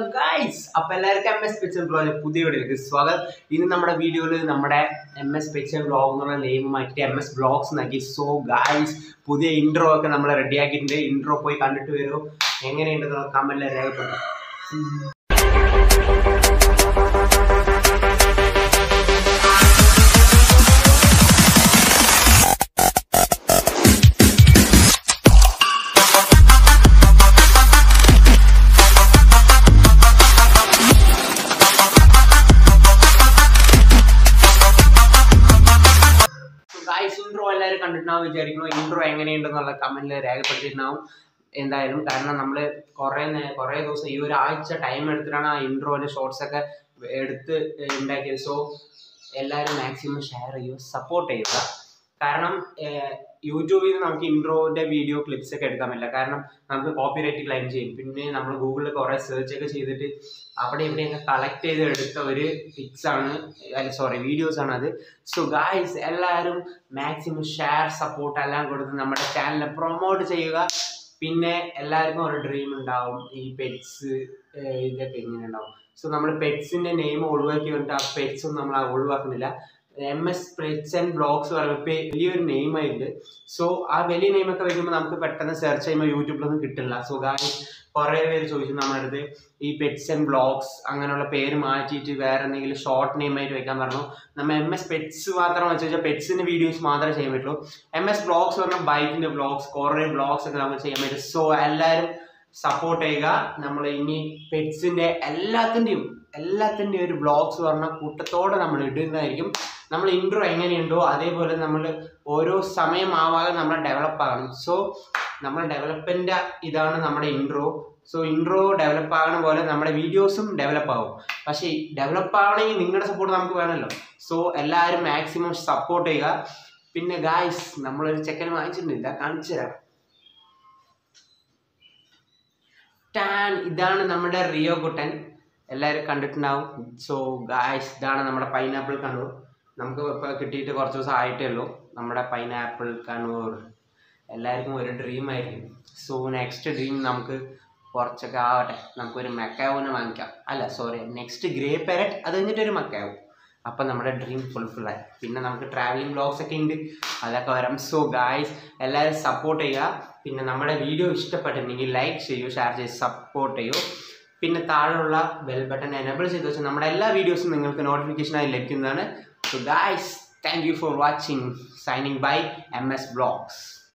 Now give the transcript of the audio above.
guys അപ്പൊ എല്ലാവർക്കും M S picture ബ്ലോഗിലെ പുതിയ വീഡിയോയിലേക്ക് സ്വാഗതം ഇന്ന് നമ്മുടെ വീഡിയോയിൽ നമ്മുടെ എം എസ് പിക്ചർ ബ്ലോഗ് എന്നുള്ള നെയിം മാറ്റി എം എസ് ബ്ലോഗ്സ് നൽകി സോ ഗൈസ് പുതിയ ഇൻട്രോ ഒക്കെ നമ്മൾ റെഡി ആക്കിയിട്ടുണ്ട് ഇൻട്രോ പോയി കണ്ടിട്ട് വരൂ എങ്ങനെയുണ്ടെന്നുള്ള കമന്റിൽ രേഖപ്പെടുത്തും ഗൈസ് ഇൻട്രോ എല്ലാവരും കണ്ടിട്ടുണ്ടാവും വിചാരിക്കുന്നു ഇൻട്രോ എങ്ങനെയുണ്ടെന്നുള്ള കമന്റിൽ രേഖപ്പെടുത്തിയിട്ടുണ്ടാവും എന്തായാലും കാരണം നമ്മൾ കുറേ നേ- കുറേ ദിവസം ഈ ഒരു ആഴ്ച ടൈം എടുത്തിട്ടാണ് ആ ഇൻട്രോന്റെ ഷോർട്സ് ഒക്കെ എടുത്ത് ഉണ്ടാക്കിയത് സോ എല്ലാവരും മാക്സിമം ഷെയർ ചെയ്യുക സപ്പോർട്ട് ചെയ്യുക കാരണം ഏഹ്, യൂട്യൂബിൽ നിന്ന് നമുക്ക് ഇൻട്രോന്റെ വീഡിയോ ക്ലിപ്സ് ഒക്കെ എടുക്കാൻ പറ്റില്ല കാരണം നമുക്ക് കോപ്പിറൈറ്റ് ക്ലൈം ചെയ്യും പിന്നെ നമ്മൾ ഗൂഗിളിൽ കുറേ സെർച്ച് ഒക്കെ ചെയ്തിട്ട് അവിടെ ഇവിടെയൊക്കെ കളക്ട് ചെയ്ത് എടുത്ത ഒരു പിക്സ് ആണ് അല്ല സോറി വീഡിയോസ് ആണ് അത് സോ ഗായ്സ് എല്ലാവരും മാക്സിമം ഷെയർ സപ്പോർട്ട് എല്ലാം കൊടുത്ത് നമ്മുടെ ചാനലിനെ പ്രൊമോട്ട് ചെയ്യുക പിന്നെ എല്ലാവർക്കും ഒരു ഡ്രീം ഉണ്ടാവും ഈ പെറ്റ്സ് ഇതൊക്കെ എങ്ങനെ ഉണ്ടാവും സോ നമ്മൾ പെറ്റ്സിന്റെ നെയിം ഒഴിവാക്കി വന്നിട്ട് ആ പെറ്റ്സ് ഒന്നും നമ്മൾ ഒഴിവാക്കുന്നില്ല M S pets and blogs പറയുമ്പോൾ ഇപ്പൊ വലിയൊരു നെയിം ആയിട്ട് സോ ആ വലിയ നെയിം ഒക്കെ വരുമ്പോൾ നമുക്ക് പെട്ടെന്ന് സെർച്ച് ചെയ്യുമ്പോൾ യൂട്യൂബിലൊന്നും കിട്ടില്ല സോ ഗായ്സ് കുറേ പേര് ചോദിച്ചു നമ്മുടെ അടുത്ത് ഈ പെറ്റ്സ് ആൻഡ് ബ്ലോഗ്സ് അങ്ങനെയുള്ള പേര് മാറ്റിയിട്ട് വേറെ എന്തെങ്കിലും ഷോർട്ട് നെയിം ആയിട്ട് വെക്കാൻ പറഞ്ഞു നമ്മൾ എം എസ് പെറ്റ്സ് മാത്രം വെച്ച് കഴിഞ്ഞാൽ പെറ്റ്സിന്റെ വീഡിയോസ് മാത്രമേ ചെയ്യാൻ പറ്റുള്ളൂ എം എസ് ബ്ലോഗ്സ് പറഞ്ഞാൽ ബൈക്കിന്റെ ബ്ലോഗ്സ് കുറേ ബ്ലോഗ്സ് ഒക്കെ നമുക്ക് ചെയ്യാൻ പറ്റും സോ എല്ലാവരും സപ്പോർട്ട് ചെയ്യുക നമ്മൾ ഇനി പെറ്റ്സിന്റെ എല്ലാത്തിൻ്റെയും എല്ലാത്തിൻ്റെയും ഒരു ബ്ലോഗ്സ് പറഞ്ഞാൽ കൂട്ടത്തോടെ നമ്മൾ ഇടുന്നതായിരിക്കും നമ്മൾ ഇൻട്രോ എങ്ങനെയുണ്ടോ അതേപോലെ നമ്മൾ ഓരോ സമയമാവാതെ നമ്മൾ ഡെവലപ്പ് ആകണം സോ നമ്മൾ ഡെവലപ്പിൻ്റെ ഇതാണ് നമ്മുടെ ഇൻട്രോ സോ ഇൻട്രോ ഡെവലപ്പ് ആകണ പോലെ നമ്മുടെ വീഡിയോസും ഡെവലപ്പ് ആവും പക്ഷേ ഡെവലപ്പ് ആവണമെങ്കിൽ നിങ്ങളുടെ സപ്പോർട്ട് നമുക്ക് വേണമല്ലോ സോ എല്ലാവരും മാക്സിമം സപ്പോർട്ട് ചെയ്യുക പിന്നെ ഗായ്സ് നമ്മളൊരു ചെക്കൻ വാങ്ങിച്ചിട്ടില്ല കാണിച്ചു തരാം ടാൻ ഇതാണ് നമ്മുടെ റിയോ കുട്ടൻ എല്ലാവരും കണ്ടിട്ടുണ്ടാവും സോ ഗായ്സ് ഇതാണ് നമ്മുടെ പൈനാപ്പിൾ കണ്ണൂർ നമുക്ക് ഇപ്പോൾ കിട്ടിയിട്ട് കുറച്ച് ദിവസം ആയിട്ടേ ഉള്ളൂ നമ്മുടെ പൈനാപ്പിൾ കണ്ണൂർ എല്ലാവർക്കും ഒരു ഡ്രീം ആയിരിക്കും സോ നെക്സ്റ്റ് ഡ്രീം നമുക്ക് കുറച്ചൊക്കെ ആവട്ടെ നമുക്കൊരു മെക്കാവിനെ വാങ്ങിക്കാം അല്ല സോറി നെക്സ്റ്റ് ഗ്രേ പാരറ്റ് അത് കഴിഞ്ഞിട്ട് ഒരു മെക്കാവും അപ്പം നമ്മുടെ ഡ്രീം ഫുൾഫിള്ളായി പിന്നെ നമുക്ക് ട്രാവലിംഗ് ബ്ലോഗ്സ് ഒക്കെ ഉണ്ട് അതൊക്കെ വരാം സോ ഗായ്സ് എല്ലാവരും സപ്പോർട്ട് ചെയ്യുക പിന്നെ നമ്മുടെ വീഡിയോ ഇഷ്ടപ്പെട്ടിട്ടുണ്ടെങ്കിൽ ലൈക്ക് ചെയ്യൂ ഷെയർ ചെയ്ത് സപ്പോർട്ട് ചെയ്യൂ പിന്നെ താഴെയുള്ള ബെൽ ബട്ടൺ എനേബിൾ ചെയ്ത് വെച്ചാൽ നമ്മുടെ എല്ലാ വീഡിയോസും നിങ്ങൾക്ക് നോട്ടിഫിക്കേഷനായി ലഭിക്കുന്നതാണ് so guys thank you for watching signing bye M S blogs